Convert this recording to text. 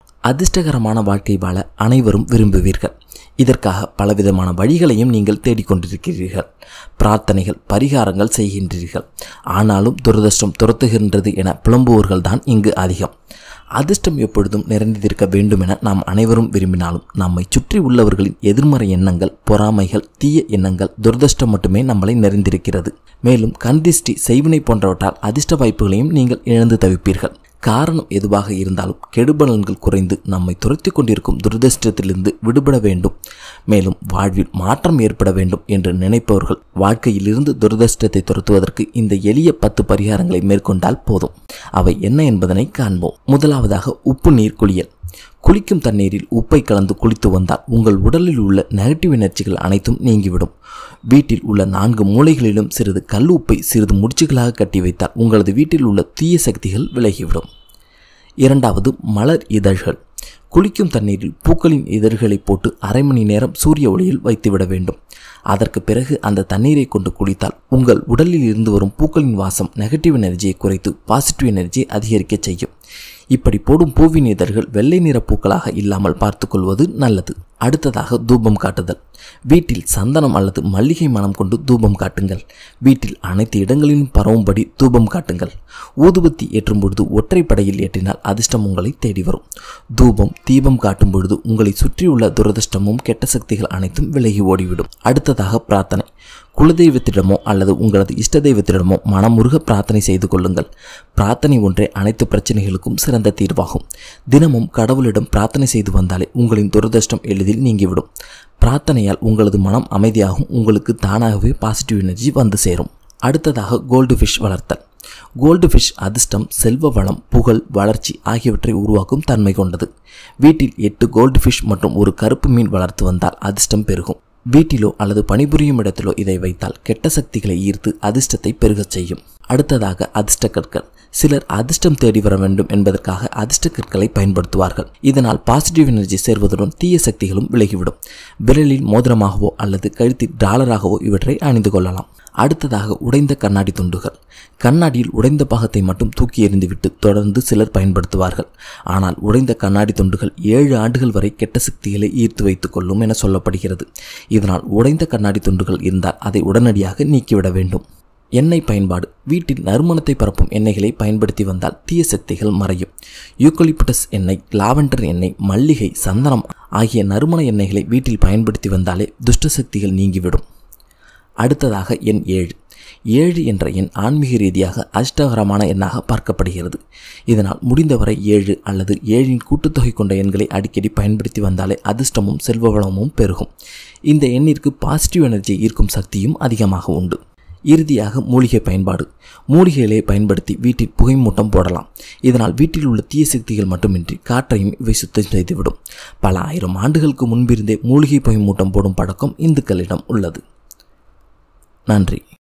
அதிர்ஷ்டகரமான வாழ்க்கை வாழ அனைவரும் விரும்புவீர்கள் இதற்காக பலவிதமான வழிகளையும் நீங்கள் தேடிக்கொண்டிருக்கிறீர்கள் பிரார்த்தனைகள் பரிகாரங்கள் செய்கின்றீர்கள் ஆனாலும் துரதிர்ஷ்டம் துரத்துகின்றது என புலம்புவோர்கள் தான் இங்கு அதிகம் அதிர்ஷ்டம் எப்பொழுதும் நிறைந்திருக்க வேண்டும் என நாம் அனைவரும் விரும்பினாலும் நம்மை சுற்றி உள்ளவர்களின் எதிர்மறை எண்ணங்கள் பொறாமைகள் தீய எண்ணங்கள் துரதிர்ஷ்டம் மட்டுமே நம்மளை நிறைந்திருக்கிறது மேலும் கந்திஷ்டி செய்வினை போன்றவற்றால் அதிர்ஷ்ட வாய்ப்புகளையும் நீங்கள் இழந்து தவிப்பீர்கள் காரணம் எதுவாக இருந்தாலும் கெடுபலன்கள் குறைந்து நம்மை துரத்தி கொண்டிருக்கும் துரதிர்ஷ்டத்திலிருந்து விடுபட வேண்டும் மேலும் வாழ்வில் மாற்றம் ஏற்பட வேண்டும் என்று நினைப்பவர்கள் வாழ்க்கையிலிருந்து துரதிர்ஷ்டத்தை துரத்துவதற்கு இந்த எளிய பத்து பரிகாரங்களை மேற்கொண்டால் போதும் அவை என்ன என்பதனை காண்போம் முதலாவதாக உப்பு நீர் குளியல் குளிக்கும் தண்ணீரில் உப்பை கலந்து குளித்து வந்தால் உங்கள் உடலில் உள்ள நெகட்டிவ் எனர்ஜிகள் அனைத்தும் நீங்கிவிடும் வீட்டில் உள்ள நான்கு மூலைகளிலும் சிறிது கல் உப்பை சிறிது முடிச்சுகளாக கட்டி வைத்தால் உங்களது வீட்டில் உள்ள தீய சக்திகள் விலகிவிடும் இரண்டாவது மலர் இதழ்கள் குளிக்கும் தண்ணீரில் பூக்களின் இதழ்களை போட்டு அரை மணி நேரம் சூரிய ஒளியில் வைத்துவிட வேண்டும் அதற்கு பிறகு அந்த தண்ணீரை கொண்டு குளித்தால் உங்கள் உடலில் இருந்து வரும் பூக்களின் வாசம் நெகட்டிவ் எனர்ஜியை குறைத்து பாசிட்டிவ் எனர்ஜியை அதிகரிக்க செய்யும் இப்படி போடும் பூவின் இதழ்கள் வெள்ளை நிற பூக்களாக இல்லாமல் பார்த்துக்கொள்வது நல்லது அடுத்ததாக தூபம் காட்டுதல் வீட்டில் சந்தனம் அல்லது மல்லிகை மனம் கொண்டு தூபம் காட்டுங்கள் வீட்டில் அனைத்து இடங்களிலும் பரவும்படி தூபம் காட்டுங்கள் ஊதுபத்தி ஏற்றும் பொழுது ஒற்றைப்படையில் ஏற்றினால் அதிர்ஷ்டம் உங்களை தேடி வரும் தூபம் தீபம் காட்டும் பொழுது உங்களை சுற்றியுள்ள துரதிர்ஷ்டமும் கெட்ட சக்திகள் அனைத்தும் விலகி ஓடிவிடும் அடுத்ததாக பிரார்த்தனை குலதெய்வத்திடமோ அல்லது உங்களது இஷ்ட தெய்வத்திடமோ மனமுருக பிரார்த்தனை செய்து கொள்ளுங்கள் பிரார்த்தனை ஒன்றே அனைத்து பிரச்சனைகளுக்கும் சிறந்த தீர்வாகும் தினமும் கடவுளிடம் பிரார்த்தனை செய்து வந்தாலே உங்களின் துரதிர்ஷ்டம் எளிதில் நீங்கிவிடும் பிரார்த்தனையால் உங்களது மனம் அமைதியாகும் உங்களுக்கு தானாகவே பாசிட்டிவ் எனர்ஜி வந்து சேரும் அடுத்ததாக கோல்டு ஃபிஷ் வளர்த்தல் கோல்டு ஃபிஷ் அதிர்ஷ்டம் செல்வ வளம் புகழ் வளர்ச்சி ஆகியவற்றை உருவாக்கும் தன்மை கொண்டது வீட்டில் எட்டு கோல்டு ஃபிஷ் மற்றும் ஒரு கருப்பு மீன் வளர்த்து வந்தால் அதிர்ஷ்டம் பெருகும் வீட்டிலோ அல்லது பணிபுரியும் இடத்திலோ இதை வைத்தால் கெட்ட சக்திகளை ஈர்த்து அதிர்ஷ்டத்தை பெருகச் செய்யும் அடுத்ததாக அதிர்ஷ்ட கற்கள் சிலர் அதிர்ஷ்டம் தேடி வர வேண்டும் என்பதற்காக அதிர்ஷ்ட கற்களை பயன்படுத்துவார்கள் இதனால் பாசிட்டிவ் எனர்ஜி சேர்வதுடன் தீய சக்திகளும் விலகிவிடும் விரலில் மோதிரமாகவோ அல்லது கழுத்தில் டாலராகவோ இவற்றை அணிந்து கொள்ளலாம் அடுத்ததாக உடைந்த கண்ணாடி துண்டுகள் கண்ணாடியில் உடைந்த பாகத்தை மட்டும் தூக்கி எறிந்துவிட்டு தொடர்ந்து சிலர் பயன்படுத்துவார்கள் ஆனால் உடைந்த கண்ணாடி துண்டுகள் ஏழு ஆண்டுகள் வரை கெட்ட சக்திகளை ஈர்த்து வைத்துக் கொள்ளும் என சொல்லப்படுகிறது இதனால் உடைந்த கண்ணாடி துண்டுகள் இருந்தால் அதை உடனடியாக நீக்கிவிட வேண்டும் எண்ணெய் பயன்பாடு வீட்டில் நறுமணத்தை பரப்பும் எண்ணெய்களை பயன்படுத்தி வந்தால் தீய சக்திகள் மறையும் யூக்கலிப்டஸ் எண்ணெய் லாவெண்டர் எண்ணெய் மல்லிகை சந்தனம் ஆகிய நறுமண எண்ணெய்களை வீட்டில் பயன்படுத்தி வந்தாலே துஷ்ட சக்திகள் நீங்கிவிடும் அடுத்ததாக எண் ஏழு ஏழு என்ற எண் ஆன்மீக ரீதியாக அஷ்டகரமான எண்ணாக பார்க்கப்படுகிறது இதனால் முடிந்தவரை ஏழு அல்லது ஏழின் கூட்டுத்தொகை கொண்ட எண்களை அடிக்கடி பயன்படுத்தி வந்தாலே அதிர்ஷ்டமும் செல்வ வளமும் பெருகும் இந்த எண்ணிற்கு பாசிட்டிவ் எனர்ஜி ஈர்க்கும் சக்தியும் அதிகமாக உண்டு இறுதியாக மூலிகை பயன்பாடு மூலிகைகளை பயன்படுத்தி வீட்டில் புகை மூட்டம் போடலாம் இதனால் வீட்டில் உள்ள தீய சக்திகள் மட்டுமின்றி காற்றையும் இவை சுத்தம் செய்துவிடும் பல ஆயிரம் ஆண்டுகளுக்கு முன்பிருந்தே மூலிகை புகை மூட்டம் போடும் பழக்கம் இந்துக்களிடம் உள்ளது நன்றி